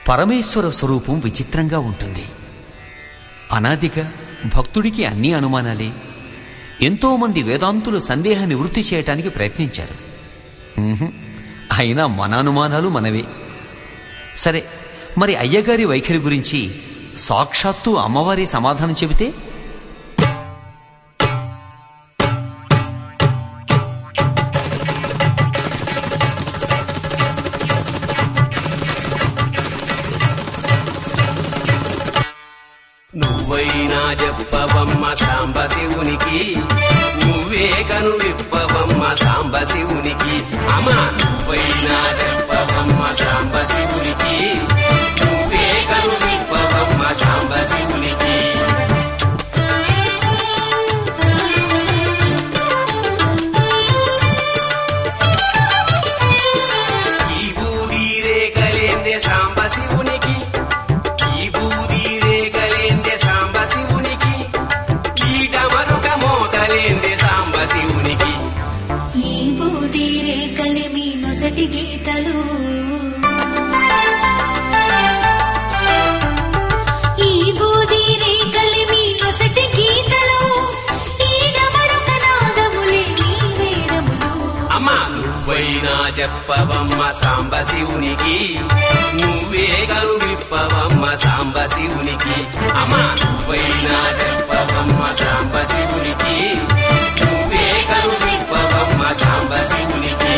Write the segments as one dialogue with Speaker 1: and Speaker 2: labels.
Speaker 1: పరమేశ్వర స్వరూపం విచిత్రంగా ఉంటుంది అనాదిగా భక్తుడికి అన్ని అనుమానాలే ఎంతోమంది వేదాంతులు సందేహ నివృత్తి చేయటానికి ప్రయత్నించారు ఉహుం, అయినా మన అనుమానాలు మనవే సరే మరి అయ్యగారి వైఖరి గురించి సాక్షాత్తు అమ్మవారి సమాధానం చెబితే
Speaker 2: నువ్వైనా చెప్పవమ్మ సాంబ శివునికి నువ్వే కను విప్పవమ్మ సాంబ శివునికి అమ్మా నువ్వైనా చెప్పవమ్మ సాంబ శివునికి నువ్వే కను విప్పవమ్మ సాంబ శివునికి ఈ బూది రేఖలేందే సాంబ శివునికి ఈ బూది రేఖలేందే సాంబ శివునికి కీట మరుక మోకలేందే సాంబ శివునికి
Speaker 3: ఈ బూది రేఖలే మీ నొసటి గీతలు ఈ బూది రేఖలే మీ నొసటి గీతలు ఈడ మరొక నాదములే మీ వేదములు
Speaker 2: అమ్మా నువ్వైనా చెప్పవమ్మ సాంబ శివునికి నువ్వే గను విప్పవమ్మ సాంబ శివునికి అమ్మా నువ్వైనా చెప్పవమ్మ సాంబ శివునికి నువ్వే గను విప్పవమ్మ సాంబ శివునికి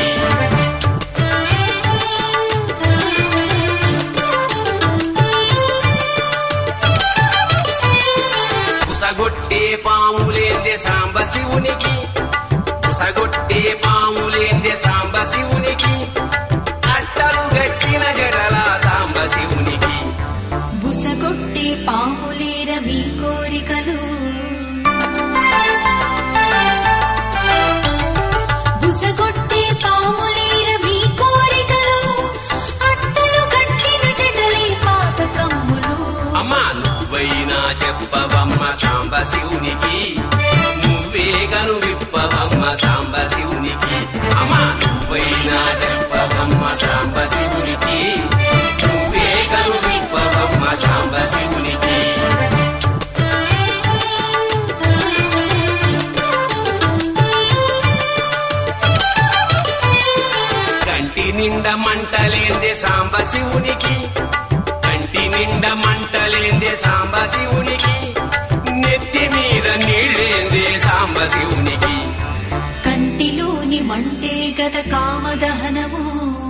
Speaker 2: ఉసగొట్టే పాములేందే సాంబ శివునికి ఉసగొట్టే పాములేందే సాంబ శివునికి అట్టలు గట్టిన జడల సాంబ శివునికి
Speaker 3: బుసగొట్టే పాములేర మీ కోరికలు బుసగొట్టే పాములేర మీ కోరికలు అట్టలు కట్టిన జడలే పాత కమ్ములు
Speaker 2: అమ్మా నువ్వైనా చెప్పవమ్మ సాంబ శివునికి నువ్వే గను విప్పవమ్మ సాంబ శివునికి అమ్మా నువ్వైనా చెప్పవమ్మ సాంబ శివునికి నువ్వే గను విప్పవమ్మ సాంబ శివునికి కంటి నిండా మంటలేందే సాంబ శివునికి కంటి నిండా మంటలేందే సాంబ శివునికి నెత్తి మీద నీళ్ళేందే సాంబ శివునికి
Speaker 3: కంటిలోని మంటే గద కామదహనము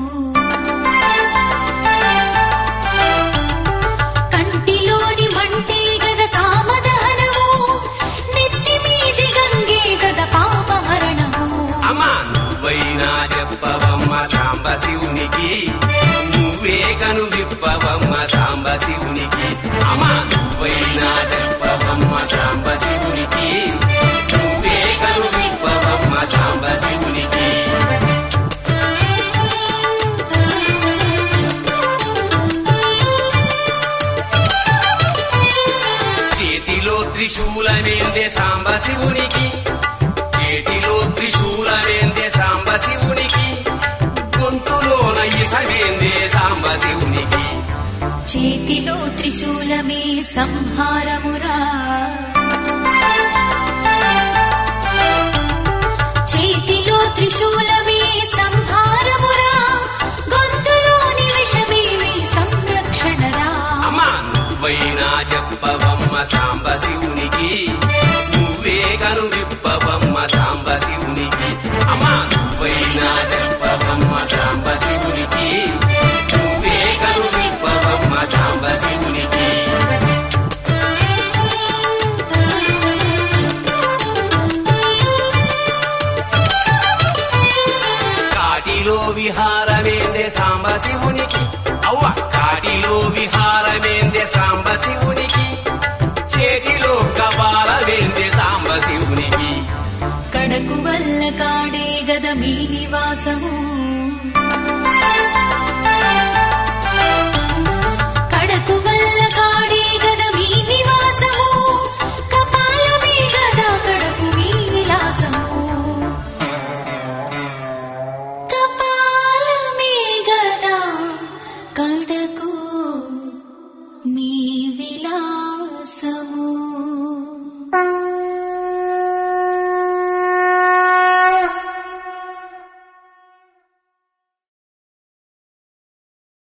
Speaker 3: కంటిలోని మంటే గద కామదహనము నెత్తి మీది గంగే గద పాపహరణము
Speaker 2: అమ్మా నువ్వైనా చెప్పవమ్మ సాంబ శివునికి నువ్వే కను విప్పవమ్మ సాంబ శివునికి అమ్మా నువ్వైనా చెప్పవమ్మ సాంబ శివునికి నువ్వే కను విప్పవమ్మ సాంబ శివునికి చేతిలో త్రిశూలమేందే సాంబ శివునికి చేతిలో త్రిశూలమేందే సాంబ శివునికి గొంతులోన ఇసవేందే సాంబ శివునికి
Speaker 3: చేతిలో త్రిశూలమే సంహారమురా చేతిలో త్రిశూలమే సంహారమురా గొంతులోని విషమేవి సంరక్షణరా
Speaker 2: అమ్మా నువ్వైనా చెప్పవమ్మ సాంబ శివునికి నువ్వే కను విప్పవమ్మ సాంబ శివునికి అమ్మా నువ్వైనా చెప్పవమ్మ సాంబ శివునికి నువ్వే కను విప్పవమ్మ సాంబ శివునికి కాటిలో విహారమేందే సాంబ శివునికి అవ్వ కాటిలో విహారమేందే సాంబ శివునికి చేతిలో కపాలమేందే సాంబ శివునికి
Speaker 3: కడకు వల్ల కాడే గద మీ నివాసము